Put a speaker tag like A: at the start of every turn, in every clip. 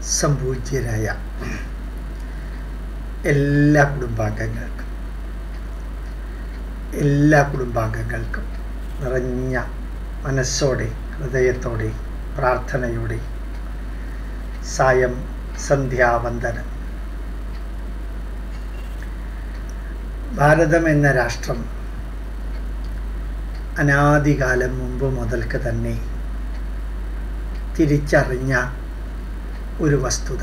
A: സംപൂജ്യരായ എല്ലാ കുടുംബാംഗങ്ങൾക്കും എല്ലാ കുടുംബാംഗങ്ങൾക്കും നിറഞ്ഞ മനസ്സോടെ ഹൃദയത്തോടെ പ്രാർത്ഥനയോടെ സായം സന്ധ്യാവന്ദനം ഭാരതം എന്ന രാഷ്ട്രം അനാദികാലം മുമ്പ് മുതൽക്ക് തന്നെ തിരിച്ചറിഞ്ഞ ഒരു വസ്തുത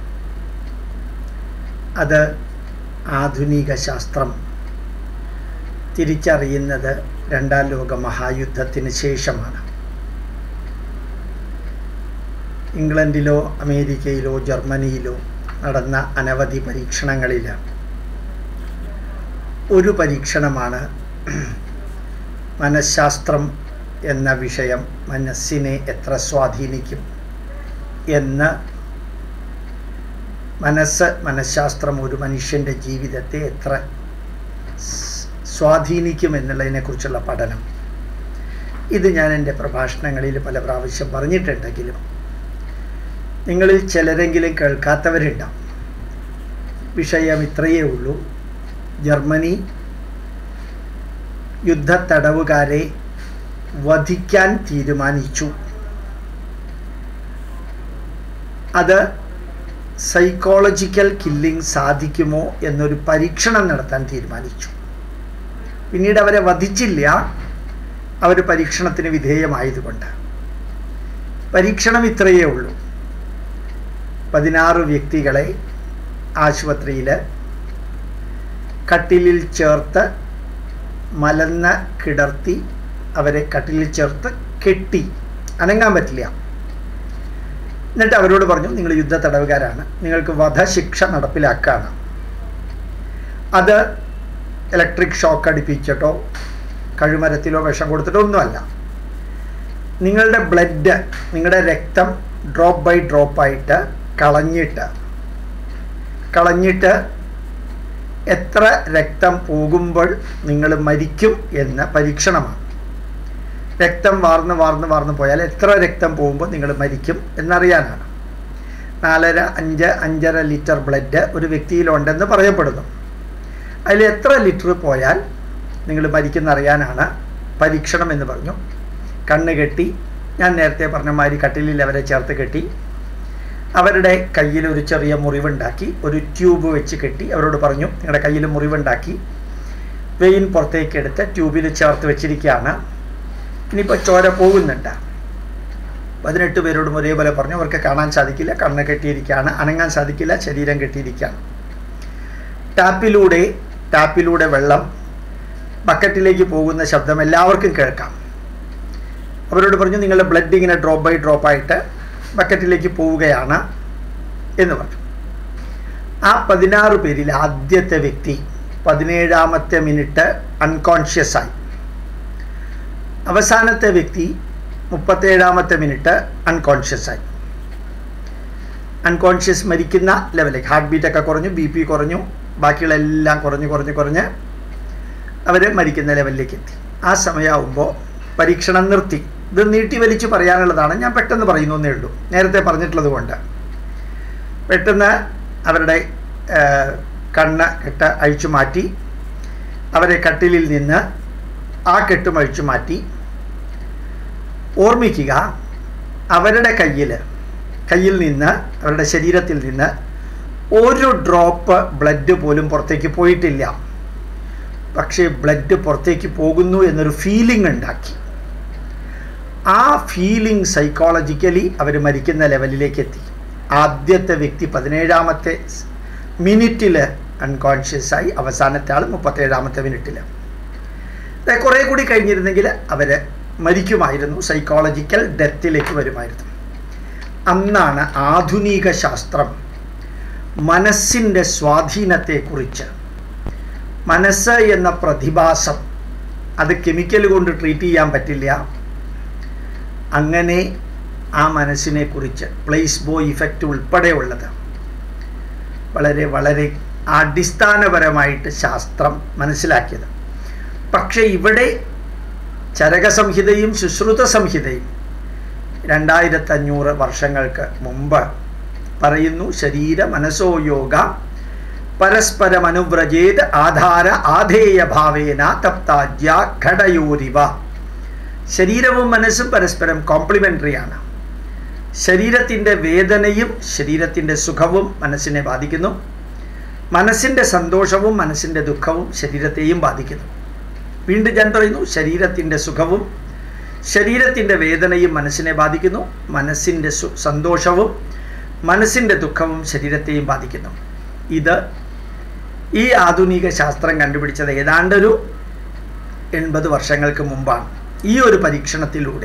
A: അത് ആധുനിക ശാസ്ത്രം തിരിച്ചറിയുന്നത് രണ്ടാം ലോക മഹായുദ്ധത്തിന് ശേഷമാണ് ഇംഗ്ലണ്ടിലോ അമേരിക്കയിലോ ജർമ്മനിയിലോ നടന്ന അനവധി പരീക്ഷണങ്ങളിൽ ഒരു പരീക്ഷണമാണ് മനഃശാസ്ത്രം എന്ന വിഷയം മനസ്സിനെ എത്ര സ്വാധീനിക്കും എന്ന് മനസ്സ് മനഃശാസ്ത്രം ഒരു മനുഷ്യൻ്റെ ജീവിതത്തെ എത്ര സ്വാധീനിക്കും എന്നുള്ളതിനെക്കുറിച്ചുള്ള പഠനം ഇത് ഞാൻ എൻ്റെ പ്രഭാഷണങ്ങളിൽ പല പ്രാവശ്യം പറഞ്ഞിട്ടുണ്ടെങ്കിലും നിങ്ങളിൽ ചിലരെങ്കിലും കേൾക്കാത്തവരുണ്ടാവും വിഷയം ഇത്രയേ ഉള്ളൂ ജർമ്മനി യുദ്ധത്തടവുകാരെ വധിക്കാൻ തീരുമാനിച്ചു അത് സൈക്കോളജിക്കൽ കില്ലിംഗ് സാധിക്കുമോ എന്നൊരു പരീക്ഷണം നടത്താൻ തീരുമാനിച്ചു പിന്നീട് അവരെ വധിച്ചില്ല അവർ പരീക്ഷണത്തിന് വിധേയമായതുകൊണ്ട് പരീക്ഷണം ഇത്രയേ ഉള്ളൂ പതിനാറ് വ്യക്തികളെ ആശുപത്രിയിൽ കട്ടിലിൽ ചേർത്ത് മലന്ന കിടർത്തി അവരെ കട്ടിലിൽ ചേർത്ത് കെട്ടി അനങ്ങാൻ പറ്റില്ല എന്നിട്ട് അവരോട് പറഞ്ഞു നിങ്ങൾ യുദ്ധ തടവുകാരാണ് നിങ്ങൾക്ക് വധശിക്ഷ നടപ്പിലാക്കാണ് അത് ഇലക്ട്രിക് ഷോക്ക് അടിപ്പിച്ചിട്ടോ കഴുമരത്തിലോ വിഷം കൊടുത്തിട്ടോ ഒന്നുമല്ല നിങ്ങളുടെ ബ്ലഡ് നിങ്ങളുടെ രക്തം ഡ്രോപ്പ് ബൈ ഡ്രോപ്പായിട്ട് കളഞ്ഞിട്ട് കളഞ്ഞിട്ട് എത്ര രക്തം പോകുമ്പോൾ നിങ്ങൾ മരിക്കും എന്ന പരീക്ഷണമാണ് രക്തം വാർന്ന് വാർന്ന് വാർന്ന് പോയാൽ എത്ര രക്തം പോകുമ്പോൾ നിങ്ങൾ മരിക്കും എന്നറിയാനാണ് നാലര അഞ്ച് അഞ്ചര ലിറ്റർ ബ്ലഡ് ഒരു വ്യക്തിയിലുണ്ടെന്ന് പറയപ്പെടുന്നു അതിൽ എത്ര ലിറ്റർ പോയാൽ നിങ്ങൾ മരിക്കുന്നറിയാനാണ് പരീക്ഷണം എന്ന് പറഞ്ഞു കണ്ണ് കെട്ടി ഞാൻ നേരത്തെ പറഞ്ഞ മാതിരി കട്ടിലിൽ അവരെ ചേർത്ത് കെട്ടി അവരുടെ കയ്യിൽ ഒരു ചെറിയ മുറിവുണ്ടാക്കി ഒരു ട്യൂബ് വെച്ച് കെട്ടി അവരോട് പറഞ്ഞു നിങ്ങളുടെ കയ്യിൽ മുറിവുണ്ടാക്കി വെയിൻ പുറത്തേക്ക് എടുത്ത് ട്യൂബിൽ ചേർത്ത് വെച്ചിരിക്കുകയാണ് ഇനിയിപ്പോൾ ചോര പോകുന്നുണ്ട് പതിനെട്ട് പേരോടും ഒരേപോലെ പറഞ്ഞു അവർക്ക് കാണാൻ സാധിക്കില്ല കണ്ണ് കെട്ടിയിരിക്കുകയാണ് അനങ്ങാൻ സാധിക്കില്ല ശരീരം കെട്ടിയിരിക്കുകയാണ് ടാപ്പിലൂടെ ടാപ്പിലൂടെ വെള്ളം ബക്കറ്റിലേക്ക് പോകുന്ന ശബ്ദം എല്ലാവർക്കും കേൾക്കാം അവരോട് പറഞ്ഞു നിങ്ങളുടെ ബ്ലഡ് ഇങ്ങനെ ഡ്രോപ്പ് ബൈ ഡ്രോപ്പ് ആയിട്ട് ബക്കറ്റിലേക്ക് പോവുകയാണ് എന്ന് പറഞ്ഞു ആ പതിനാറ് പേരിൽ ആദ്യത്തെ വ്യക്തി പതിനേഴാമത്തെ മിനിറ്റ് അൺകോൺഷ്യസ് ആയി അവസാനത്തെ വ്യക്തി മുപ്പത്തേഴാമത്തെ മിനിറ്റ് അൺകോൺഷ്യസ് ആയി അൺകോൺഷ്യസ് മരിക്കുന്ന ലെവലിലേക്ക് ഹാർട്ട് ബീറ്റൊക്കെ കുറഞ്ഞു ബി പി കുറഞ്ഞു ബാക്കിയുള്ളെല്ലാം കുറഞ്ഞു കുറഞ്ഞു കുറഞ്ഞ് അവർ മരിക്കുന്ന ലെവലിലേക്ക് എത്തി ആ സമയമാകുമ്പോൾ പരീക്ഷണം നിർത്തി ഇത് നീട്ടി വലിച്ചു പറയാനുള്ളതാണ് ഞാൻ പെട്ടെന്ന് പറയുന്നു എന്നേ ഉള്ളൂ നേരത്തെ പറഞ്ഞിട്ടുള്ളത് കൊണ്ട് പെട്ടെന്ന് അവരുടെ കണ്ണ് കെട്ട് അഴിച്ചു മാറ്റി അവരെ കട്ടിലിൽ നിന്ന് ആ കെട്ടും അഴിച്ചു മാറ്റി ഓർമ്മിക്കുക അവരുടെ കയ്യിൽ കയ്യിൽ നിന്ന് അവരുടെ ശരീരത്തിൽ നിന്ന് ഒരു ഡ്രോപ്പ് ബ്ലഡ് പോലും പുറത്തേക്ക് പോയിട്ടില്ല പക്ഷേ ബ്ലഡ് പുറത്തേക്ക് പോകുന്നു എന്നൊരു ഫീലിംഗ് ഉണ്ടാക്കി ആ ഫീലിംഗ് സൈക്കോളജിക്കലി അവർ മരിക്കുന്ന ലെവലിലേക്ക് എത്തി ആദ്യത്തെ വ്യക്തി പതിനേഴാമത്തെ മിനിറ്റിൽ അൺകോൺഷ്യസ് ആയി അവസാനത്തെ ആൾ മുപ്പത്തേഴാമത്തെ മിനിറ്റിൽ കുറേ കൂടി കഴിഞ്ഞിരുന്നെങ്കിൽ അവർ മരിക്കുമായിരുന്നു സൈക്കോളജിക്കൽ ഡെത്തിലേക്ക് വരുമായിരുന്നു അന്നാണ് ആധുനിക ശാസ്ത്രം മനസ്സിൻ്റെ സ്വാധീനത്തെക്കുറിച്ച് മനസ്സ് എന്ന പ്രതിഭാസം അത് കെമിക്കൽ കൊണ്ട് ട്രീറ്റ് ചെയ്യാൻ പറ്റില്ല അങ്ങനെ ആ മനസ്സിനെ കുറിച്ച് പ്ലേസ് ബോ ഇഫക്റ്റ് ഉൾപ്പെടെയുള്ളത് വളരെ വളരെ അടിസ്ഥാനപരമായിട്ട് ശാസ്ത്രം മനസ്സിലാക്കിയത് പക്ഷേ ഇവിടെ ചരകസംഹിതയും ശുശ്രുത സംഹിതയും രണ്ടായിരത്തഞ്ഞൂറ് വർഷങ്ങൾക്ക് മുമ്പ് പറയുന്നു ശരീര മനസ്സോ യോഗ പരസ്പരം അനുവ്രജേത് ആധാര ആധേയ ഭാവേന തപ്താജ്യ ഘടയോരിവ ശരീരവും മനസ്സും പരസ്പരം കോംപ്ലിമെൻ്ററി ആണ് ശരീരത്തിൻ്റെ വേദനയും ശരീരത്തിൻ്റെ സുഖവും മനസ്സിനെ ബാധിക്കുന്നു മനസ്സിൻ്റെ സന്തോഷവും മനസ്സിൻ്റെ ദുഃഖവും ശരീരത്തെയും ബാധിക്കുന്നു വീണ്ടും ഞാൻ പറയുന്നു ശരീരത്തിൻ്റെ സുഖവും ശരീരത്തിൻ്റെ വേദനയും മനസ്സിനെ ബാധിക്കുന്നു മനസ്സിൻ്റെ സു സന്തോഷവും മനസ്സിൻ്റെ ദുഃഖവും ശരീരത്തെയും ബാധിക്കുന്നു ഇത് ഈ ആധുനിക ശാസ്ത്രം കണ്ടുപിടിച്ചത് ഏതാണ്ടൊരു എൺപത് വർഷങ്ങൾക്ക് മുമ്പാണ് ഈ ഒരു പരീക്ഷണത്തിലൂടെ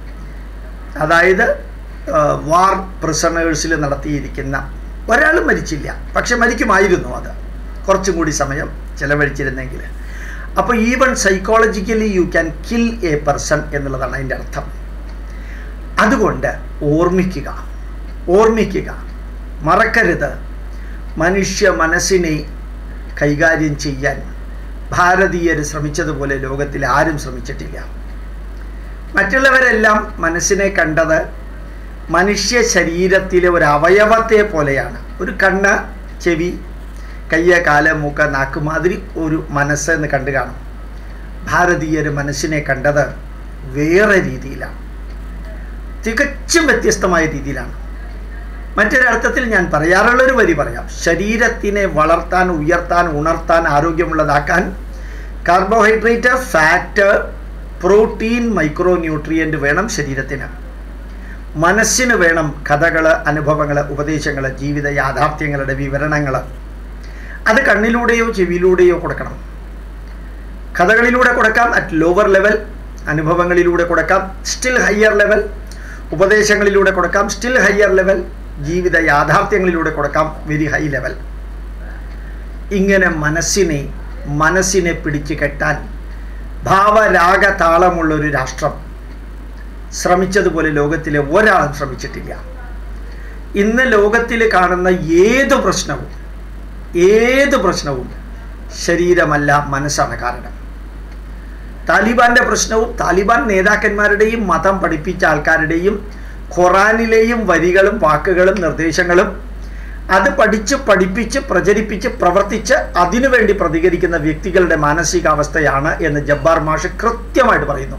A: അതായത് വാർ പ്രിസണേഴ്സിൽ നടത്തിയിരിക്കുന്ന ഒരാളും മരിച്ചില്ല പക്ഷെ മരിക്കുമായിരുന്നു അത് കുറച്ചും കൂടി സമയം ചിലവഴിച്ചിരുന്നെങ്കിൽ അപ്പോൾ even psychologically you can kill a person എന്നുള്ളതാണ് അതിൻ്റെ അർത്ഥം അതുകൊണ്ട് ഓർമ്മിക്കുക ഓർമ്മിക്കുക മറക്കരുത് മനുഷ്യ മനസ്സിനെ കൈകാര്യം ചെയ്യാൻ ഭാരതീയർ ശ്രമിച്ചതുപോലെ ലോകത്തിൽ ആരും ശ്രമിച്ചിട്ടില്ല മറ്റുള്ളവരെല്ലാം മനസ്സിനെ കണ്ടത് മനുഷ്യ ശരീരത്തിലെ ഒരു അവയവത്തെ പോലെയാണ് ഒരു കണ്ണ് ചെവി കയ്യ കാല് മൂക്ക നാക്ക് മാതിരി ഒരു മനസ്സ് എന്ന് കണ്ടു കാണും ഭാരതീയർ മനസ്സിനെ കണ്ടത് വേറെ രീതിയിലാണ് തികച്ചും വ്യത്യസ്തമായ രീതിയിലാണ് മറ്റൊരർത്ഥത്തിൽ ഞാൻ പറയാറുള്ളൊരു വരി പറയാം ശരീരത്തിനെ വളർത്താൻ ഉയർത്താൻ ഉണർത്താൻ ആരോഗ്യമുള്ളതാക്കാൻ carbohydrate fat protein micro nutrient വേണം ശരീരത്തിന് മനസ്സിന് വേണം കഥകൾ അനുഭവങ്ങൾ ഉപദേശങ്ങൾ ജീവിത യാഥാർത്ഥ്യങ്ങളുടെ വിവരണങ്ങൾ അത് കണ്ണിലൂടെയോ ചെവിയിലൂടെയോ കൊടുക്കണം കഥകളിലൂടെ കൊടുക്കാം അറ്റ് ലോവർ ലെവൽ അനുഭവങ്ങളിലൂടെ കൊടുക്കാം സ്റ്റിൽ ഹയർ ലെവൽ ഉപദേശങ്ങളിലൂടെ കൊടുക്കാം സ്റ്റിൽ ഹയർ ലെവൽ ജീവിത യാഥാർത്ഥ്യങ്ങളിലൂടെ കൊടുക്കാം വെരി ഹൈ ലെവൽ ഇങ്ങനെ മനസ്സിനെ മനസ്സിനെ പിടിച്ചു കെട്ടാൻ ഭാവരാഗ താളമുള്ളൊരു രാഷ്ട്രം ശ്രമിച്ചതുപോലെ ലോകത്തിലെ ഒരാളും ശ്രമിച്ചിട്ടില്ല ഇന്ന് ലോകത്തിൽ കാണുന്ന ഏത് പ്രശ്നവും ഏത് പ്രശ്നവും ശരീരമല്ല മനസ്സാണ് കാരണം താലിബാന്റെ പ്രശ്നവും താലിബാൻ നേതാക്കന്മാരുടെയും മതം പഠിപ്പിച്ച ആൾക്കാരുടെയും ഖുറാനിലെയും വരികളും വാക്കുകളും നിർദ്ദേശങ്ങളും അത് പഠിച്ച് പഠിപ്പിച്ച് പ്രചരിപ്പിച്ച് പ്രവർത്തിച്ച് അതിനുവേണ്ടി പ്രതികരിക്കുന്ന വ്യക്തികളുടെ മാനസികാവസ്ഥയാണ് എന്ന് ജബ്ബാർ മാഷ് കൃത്യമായിട്ട് പറയുന്നു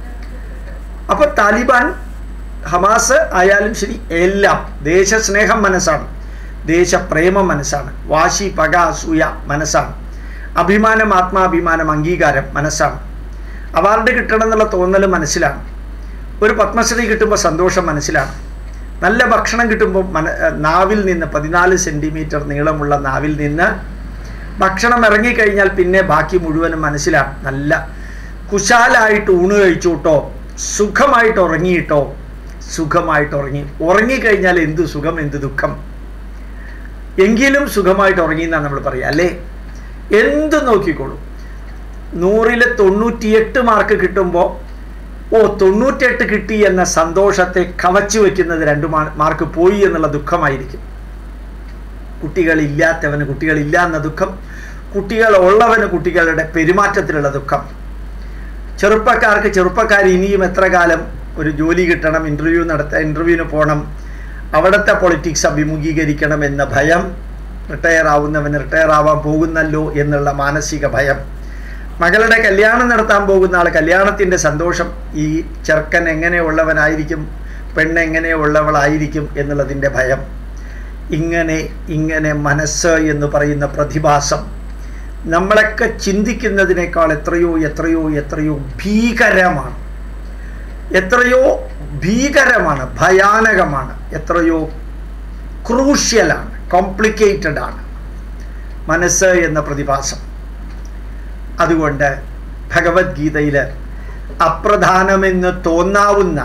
A: അപ്പോൾ താലിബാൻ ഹമാസ് ആയാലും ശരി എല്ലാം ദേശസ്നേഹം മനസ്സാണ് ദേശപ്രേമം മനസ്സാണ് വാശി പക അസൂയ മനസ്സാണ് അഭിമാനം ആത്മാഭിമാനം അംഗീകാരം മനസ്സാണ് അവാർഡ് കിട്ടണം എന്നുള്ള തോന്നൽ മനസ്സിലാണ് ഒരു പത്മശ്രീ കിട്ടുമ്പോൾ സന്തോഷം മനസ്സിലാണ് നല്ല ഭക്ഷണം കിട്ടുമ്പോൾ മന നാവിൽ നിന്ന് പതിനാല് സെൻറ്റിമീറ്റർ നീളമുള്ള നാവിൽ നിന്ന് ഭക്ഷണം ഇറങ്ങിക്കഴിഞ്ഞാൽ പിന്നെ ബാക്കി മുഴുവനും മനസ്സിലാണ് നല്ല കുശാലായിട്ട് ഊണ് കഴിച്ചുട്ടോ സുഖമായിട്ട് ഉറങ്ങിയിട്ടോ സുഖമായിട്ട് ഉറങ്ങി ഉറങ്ങിക്കഴിഞ്ഞാൽ എന്ത് സുഖം എന്ത് ദുഃഖം എങ്കിലും സുഖമായിട്ട് ഉറങ്ങി എന്നാണ് നമ്മൾ പറയുക അല്ലേ എന്ത് നോക്കിക്കോളൂ നൂറിൽ തൊണ്ണൂറ്റിയെട്ട് മാർക്ക് കിട്ടുമ്പോൾ ഓ തൊണ്ണൂറ്റെട്ട് കിട്ടി എന്ന സന്തോഷത്തെ കവച്ചു വെക്കുന്നത് രണ്ട് മാർക്ക് പോയി എന്നുള്ള ദുഃഖമായിരിക്കും കുട്ടികളില്ലാത്തവന് കുട്ടികളില്ല എന്ന ദുഃഖം കുട്ടികൾ ഉള്ളവന് കുട്ടികളുടെ പെരുമാറ്റത്തിലുള്ള ദുഃഖം ചെറുപ്പക്കാർക്ക് ചെറുപ്പക്കാർ ഇനിയും എത്ര കാലം ഒരു ജോലി കിട്ടണം ഇൻ്റർവ്യൂ നടത്ത ഇൻ്റർവ്യൂവിന് പോകണം അവിടുത്തെ പൊളിറ്റിക്സ് അഭിമുഖീകരിക്കണം എന്ന ഭയം റിട്ടയർ ആവുന്നവന് റിട്ടയർ ആവാൻ പോകുന്നല്ലോ എന്നുള്ള മാനസിക ഭയം മകളുടെ കല്യാണം നടത്താൻ പോകുന്ന ആൾ കല്യാണത്തിൻ്റെ സന്തോഷം ഈ ചെറുക്കൻ എങ്ങനെയുള്ളവനായിരിക്കും പെണ്ണ് എങ്ങനെയുള്ളവളായിരിക്കും എന്നുള്ളതിൻ്റെ ഭയം ഇങ്ങനെ ഇങ്ങനെ മനസ്സ് എന്ന് പറയുന്ന പ്രതിഭാസം നമ്മളൊക്കെ ചിന്തിക്കുന്നതിനേക്കാൾ എത്രയോ എത്രയോ എത്രയോ ഭീകരമാണ് എത്രയോ ഭീകരമാണ് ഭയാനകമാണ് എത്രയോ ക്രൂഷ്യലാണ് കോംപ്ലിക്കേറ്റഡ് ആണ് മനസ്സ് എന്ന പ്രതിഭാസം അതുകൊണ്ട് ഭഗവത്ഗീതയിൽ അപ്രധാനമെന്ന് തോന്നാവുന്ന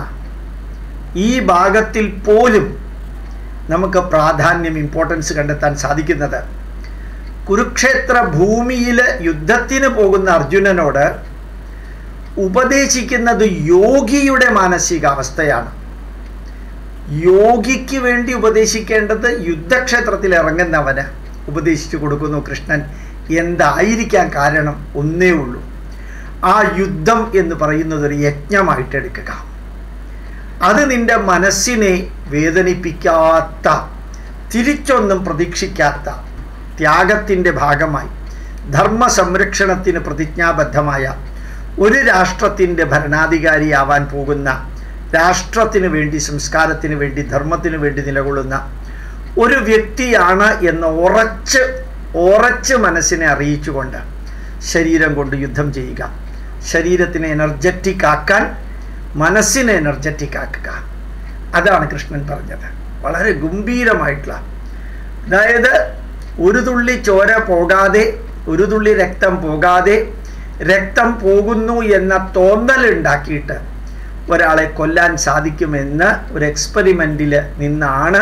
A: ഈ ഭാഗത്തിൽ പോലും നമുക്ക് പ്രാധാന്യം ഇമ്പോർട്ടൻസ് കണ്ടെത്താൻ സാധിക്കുന്നത് കുരുക്ഷേത്ര ഭൂമിയിൽ യുദ്ധത്തിന് പോകുന്ന അർജുനനോട് ഉപദേശിക്കുന്നത് യോഗിയുടെ മാനസികാവസ്ഥയാണ് യോഗിക്ക് വേണ്ടി ഉപദേശിക്കേണ്ടത് യുദ്ധക്ഷേത്രത്തിൽ ഇറങ്ങുന്നവന് ഉപദേശിച്ചു കൊടുക്കുന്നു കൃഷ്ണൻ എന്തായിരിക്കാൻ കാരണം ഒന്നേ ഉള്ളൂ ആ യുദ്ധം എന്ന് പറയുന്നത് ഒരു യജ്ഞമായിട്ട് എടുക്കുക അത് നിന്റെ മനസ്സിനെ വേദനിപ്പിക്കാത്ത തിരിച്ചൊന്നും പ്രതീക്ഷിക്കാത്ത ത്യാഗത്തിൻ്റെ ഭാഗമായി ധർമ്മ സംരക്ഷണത്തിന് പ്രതിജ്ഞാബദ്ധമായ ഒരു രാഷ്ട്രത്തിൻ്റെ ഭരണാധികാരിയാവാൻ പോകുന്ന രാഷ്ട്രത്തിന് വേണ്ടി സംസ്കാരത്തിന് വേണ്ടി ധർമ്മത്തിന് വേണ്ടി നിലകൊള്ളുന്ന ഒരു വ്യക്തിയാണ് എന്ന് ഉറച്ച് ഉറച്ച് മനസ്സിനെ അറിയിച്ചുകൊണ്ട് ശരീരം കൊണ്ട് യുദ്ധം ചെയ്യുക ശരീരത്തിനെ എനർജറ്റിക് ആക്കാൻ മനസ്സിനെ എനർജറ്റിക് ആക്കുക അതാണ് കൃഷ്ണൻ പറഞ്ഞത് വളരെ ഗംഭീരമായിട്ടുള്ള അതായത് ഒരു തുള്ളി ചോര പോകാതെ ഒരു തുള്ളി രക്തം പോകാതെ രക്തം പോകുന്നു എന്ന തോന്നൽ ഉണ്ടാക്കിയിട്ട് ഒരാളെ കൊല്ലാൻ സാധിക്കുമെന്ന് ഒരു എക്സ്പെരിമെൻറ്റിൽ നിന്നാണ്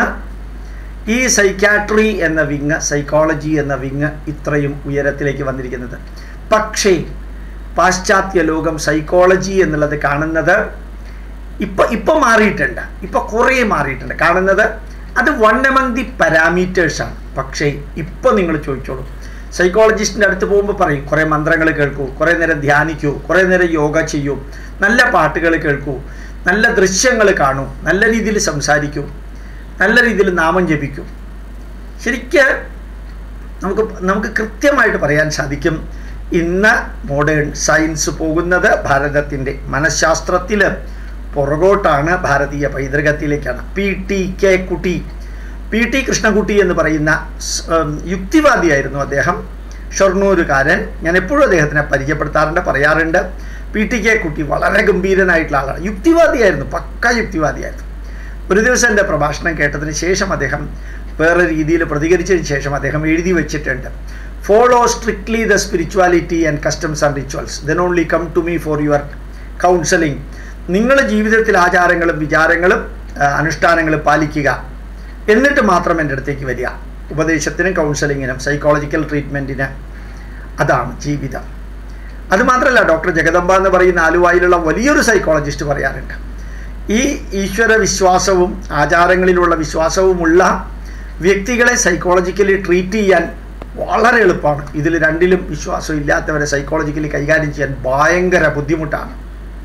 A: ഈ സൈക്കാട്രി എന്ന വിങ് സൈക്കോളജി എന്ന വിങ് ഇത്രയും ഉയരത്തിലേക്ക് വന്നിരിക്കുന്നത് പക്ഷേ പാശ്ചാത്യ ലോകം സൈക്കോളജി എന്നുള്ളത് കാണുന്നത് ഇപ്പം ഇപ്പം മാറിയിട്ടുണ്ട് ഇപ്പം കുറേ മാറിയിട്ടുണ്ട് കാണുന്നത് അത് വൺ എമംഗ് ദി പാരാമീറ്റേഴ്സാണ് പക്ഷേ ഇപ്പം നിങ്ങൾ ചോദിച്ചോളൂ സൈക്കോളജിസ്റ്റിൻ്റെ അടുത്ത് പോകുമ്പോൾ പറയും കുറേ മന്ത്രങ്ങൾ കേൾക്കൂ കുറേ നേരം ധ്യാനിക്കൂ കുറേ നേരം യോഗ ചെയ്യൂ നല്ല പാട്ടുകൾ കേൾക്കൂ നല്ല ദൃശ്യങ്ങൾ കാണൂ നല്ല രീതിയിൽ സംസാരിക്കൂ നല്ല രീതിയിൽ നാമം ജപിക്കും ശരിക്ക് നമുക്ക് നമുക്ക് കൃത്യമായിട്ട് പറയാൻ സാധിക്കും ഇന്ന് മോഡേൺ സയൻസ് പോകുന്നത് ഭാരതത്തിൻ്റെ മനഃശാസ്ത്രത്തിൽ പുറകോട്ടാണ് ഭാരതീയ പൈതൃകത്തിലേക്കാണ് P T K Kutty P T Krishnakutty എന്ന് പറയുന്ന യുക്തിവാദിയായിരുന്നു അദ്ദേഹം ഷൊർണൂരുകാരൻ ഞാൻ എപ്പോഴും അദ്ദേഹത്തിനെ പരിചയപ്പെടുത്താറുണ്ട് പറയാറുണ്ട് പി ടി കെ കുട്ടി വളരെ ഗംഭീരനായിട്ടുള്ള ആളാണ് യുക്തിവാദിയായിരുന്നു പക്ക യുക്തിവാദിയായിരുന്നു ഒരു ദിവസം എൻ്റെ പ്രഭാഷണം കേട്ടതിന് ശേഷം അദ്ദേഹം വേറെ രീതിയിൽ പ്രതികരിച്ചതിന് ശേഷം അദ്ദേഹം എഴുതി വെച്ചിട്ടുണ്ട് follow strictly the spirituality and customs and rituals then only come to me for your counselling നിങ്ങളുടെ ജീവിതത്തിൽ ആചാരങ്ങളും വിചാരങ്ങളും അനുഷ്ഠാനങ്ങളും പാലിക്കുക എന്നിട്ട് മാത്രം എൻ്റെ അടുത്തേക്ക് വരിക ഉപദേശത്തിനും കൗൺസലിങ്ങിനും സൈക്കോളജിക്കൽ ട്രീറ്റ്മെൻറ്റിന് അതാണ് ജീവിതം അതുമാത്രമല്ല ഡോക്ടർ ജഗദമ്പ എന്ന് പറയുന്ന ആലുവായിലുള്ള വലിയൊരു സൈക്കോളജിസ്റ്റ് പറയാറുണ്ട് ഈ ഈശ്വര വിശ്വാസവും ആചാരങ്ങളിലുള്ള വിശ്വാസവുമുള്ള വ്യക്തികളെ സൈക്കോളജിക്കലി ട്രീറ്റ് ചെയ്യാൻ വളരെ എളുപ്പമാണ് ഇതിൽ രണ്ടിലും വിശ്വാസം ഇല്ലാത്തവരെ സൈക്കോളജിക്കലി കൈകാര്യം ചെയ്യാൻ ഭയങ്കര ബുദ്ധിമുട്ടാണ്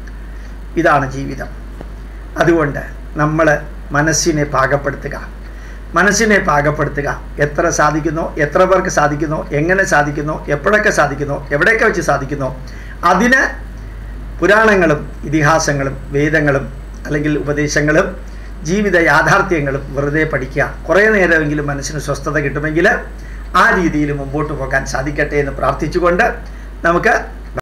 A: ഇതാണ് ജീവിതം അതുകൊണ്ട് നമ്മൾ മനസ്സിനെ പാകപ്പെടുത്തുക മനസ്സിനെ പാകപ്പെടുത്തുക എത്ര സാധിക്കുന്നോ എത്ര പേർക്ക് സാധിക്കുന്നോ എങ്ങനെ സാധിക്കുന്നോ എപ്പോഴൊക്കെ സാധിക്കുന്നോ എവിടെയൊക്കെ വെച്ച് സാധിക്കുന്നോ അതിന് പുരാണങ്ങളും ഇതിഹാസങ്ങളും വേദങ്ങളും അല്ലെങ്കിൽ ഉപദേശങ്ങളും ജീവിത യാഥാർത്ഥ്യങ്ങളും വെറുതെ പഠിക്കുക കുറേ നേരമെങ്കിലും മനസ്സിന് സ്വസ്ഥത കിട്ടുമെങ്കിൽ ആ രീതിയിൽ മുമ്പോട്ട് പോകാൻ സാധിക്കട്ടെ എന്ന് പ്രാർത്ഥിച്ചുകൊണ്ട് നമുക്ക്